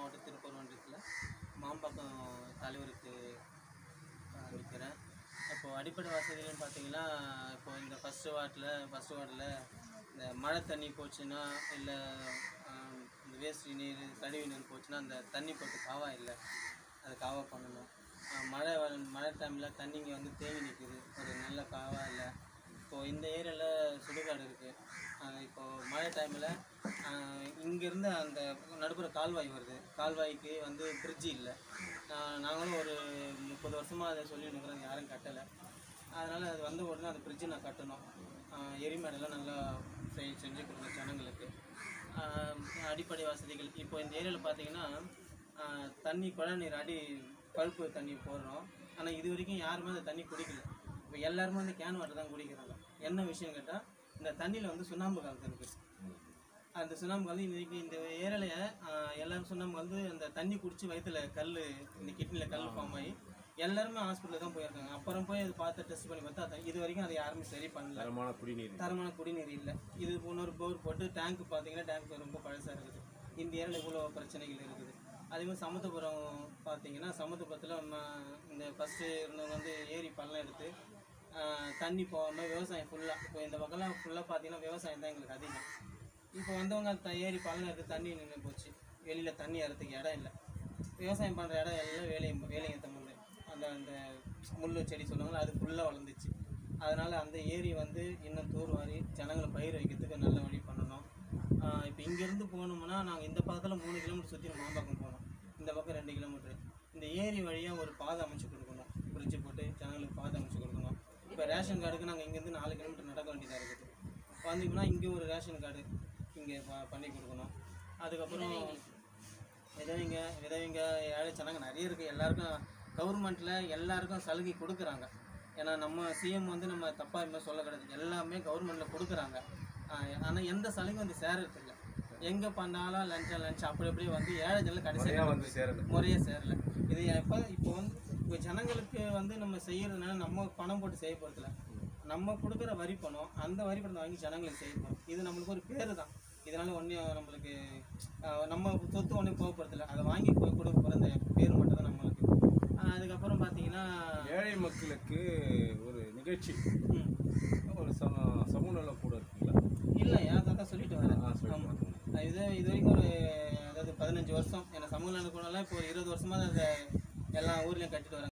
மாவட்டம் திருப்பூர் மன்றத்தில் மாம்பாக்கம் தலைவருக்கு நிற்கிறேன் இப்போது அடிப்படை வசதிகள்னு பார்த்தீங்கன்னா இப்போ இந்த ஃபஸ்ட்டு வார்டில் ஃபஸ்ட்டு வார்டில் இந்த மழை தண்ணி போச்சுன்னா இல்லை இந்த வேஸ்ட் நீர் கழிவு நீர் போச்சுன்னா அந்த தண்ணி போட்டு காவா இல்லை அது காவா பண்ணணும் ஆஹ் மழை வர- மழை டைமில் தண்ணிங்க வந்து தேங்கி நிற்குது ஒரு நல்ல காவா இல்லை இப்போது இந்த ஏரியாவில் சுடுகாடு இருக்குது இப்போது மழை டைமில் இங்கேருந்து அந்த நடுப்புற கால்வாய் வருது கால்வாய்க்கு வந்து பிரிட்ஜு இல்லை ஆஹ் நாங்களும் ஒரு முப்பது வருஷமாக அதை சொல்லி நிற்கிறோம் யாரும் கட்டலை அதனால் அது வந்த உடனே அந்த பிரிட்ஜை நான் கட்டணும் ஆஹ் எரிமேடெல்லாம் நல்லா செய் செஞ்சு கொடுக்கணும் ஜனங்களுக்கு ஆஹ் அடிப்படை வசதிகள் இப்போ இந்த ஏரியாவில் பார்த்தீங்கன்னா ஆஹ் தண்ணி குழாய் நீர் அடி பழுப்பு தண்ணி போடுறோம் ஆனால் இது வரைக்கும் யாருமே அந்த தண்ணி குடிக்கல இப்போ எல்லாருமே அந்த கேன் வாட்டர் தான் குடிக்கிறாங்க என்ன விஷயம் கேட்டால் இந்த தண்ணியில் வந்து சுண்ணாம்பு கலந்து இருக்குது அந்த சுண்ணாம்பு கலந்து இன்னைக்கு இந்த ஏரியாவில் எல்லாரும் சுண்ணாம்பு வந்து அந்த தண்ணி குடிச்சு வயித்துல கல் இந்த கிட்னியில் கல் ஃபார்ம் ஆகி எல்லாருமே ஹாஸ்பிட்டலுக்கு தான் போயிருக்காங்க அப்புறம் போய் அதை பார்த்து டெஸ்ட் பண்ணி பார்த்தா அது இது வரைக்கும் அதை யாருமே சரி பண்ணல தரமான குடிநீர் தரமான குடிநீர் இல்லை இது இன்னொரு போர் போட்டு டேங்க் பார்த்தீங்கன்னா டேங்க் ரொம்ப பழசாக இருக்குது இந்த ஏரியாவில் இவ்வளோ பிரச்சனைகள் இருக்குது அதே மாதிரி சமுத்திரபுரம் பார்த்தீங்கன்னா சமுத்திரபுரத்தில் நம்ம இந்த ஃபஸ்ட்டு இருந்தவங்க வந்து ஏரி பள்ளம் எடுத்து ஆஹ், தண்ணி போகாமல் விவசாயம் ஃபுல்லாக இப்போ இந்த பக்கம்லாம் ஃபுல்லாக பார்த்தீங்கன்னா விவசாயம் தான் எங்களுக்கு அதிகம் இப்போ வந்தவங்க அந்த ஏரி பள்ளம் எடுத்து தண்ணி நின்று போச்சு வெளியில் தண்ணி ஏறதுக்கு இடம் இல்லை விவசாயம் பண்ணுற இடம் எல்லாம் வேலையும் வேலையத்த முள் அந்த அந்த முள் செடி சொல்லுவாங்களா அது ஃபுல்லாக வளர்ந்துச்சு அதனால் அந்த ஏரி வந்து இன்னும் தூர்வாரி ஜனங்களை பயிர் வைக்கிறதுக்கு நல்ல வழி பண்ணணும் இப்போ இங்கேருந்து போகணும்னா நாங்கள் இந்த பக்கத்தில் மூணு கிலோமீட்டர் சுற்றி மாம்பாக்கம் போகணும் இந்த பக்கம் ரெண்டு கிலோமீட்டர் இந்த ஏரி வழியாக ஒரு பாதை அமைச்சு கொடுக்கணும் பிரிட்ஜு போட்டு ஜனங்களுக்கு பாதை அமைச்சு கொடுக்கணும் இப்போ ரேஷன் கார்டுக்கு நாங்கள் இங்கேருந்து நாலு கிலோமீட்டர் நடக்க வேண்டியதாக இருக்குது வந்தீங்கன்னா இங்கே ஒரு ரேஷன் கார்டு இங்கே ப- பண்ணி கொடுக்கணும் அதுக்கப்புறம் விதவைங்க விதவைங்க ஏழை ஜனங்க நிறைய இருக்குது எல்லாருக்கும் கவர்மெண்ட்டில் எல்லாருக்கும் சலுகை கொடுக்குறாங்க ஏன்னா நம்ம சிஎம் வந்து நம்ம தப்பாக இனிமேல் சொல்ல கிடையாது எல்லாமே கவர்மெண்ட்டில் கொடுக்குறாங்க ஆனால் எந்த சலுகை வந்து சேரது இல்லை எங்கே பண்ணாலும் லஞ்சம் லஞ்சம் அப்படி அப்படியே வந்து ஏழை ஜனங்க முறையா கடைசியாக வந்து சேரல முறையே சேரல இது எப்போ இப்போ வந்து இப்போ ஜனங்களுக்கு வந்து நம்ம செய்யறதுனால நம்ம பணம் போட்டு செய்ய போகிறதில்ல நம்ம கொடுக்குற வரி பணம் அந்த வரி பணத்தை வாங்கி ஜனங்களுக்கு செய்ய போகிறோம் இது நம்மளுக்கு ஒரு பேர் தான் இதனால ஒன்றும் நம்மளுக்கு ஆஹ், நம்ம சொத்து ஒன்றும் போக போகிறதில்ல அதை வாங்கி கொ- கொடுக்க போகிற அந்த பேர் மட்டும் தான் நம்மளுக்கு ஆஹ், அதுக்கப்புறம் பார்த்தீங்கன்னா ஏழை மக்களுக்கு ஒரு நிகழ்ச்சி ம், ஒரு சம சமூக நல கூட இருக்குங்களா இல்லை ஏன் தாத்தா சொல்லிட்டு வரேன் ஆ, சொல்லிட்டு ஆமாம் வரேன். இது இது வரைக்கும் ஒரு அதாவது பதினஞ்சு வருஷம் ஏன்னா சமூக நல கூடலாம் இப்போ ஒரு இருபது வருஷமாக அதை எல்லா ஊர்லேயும் கட்டிட்டு வராங்க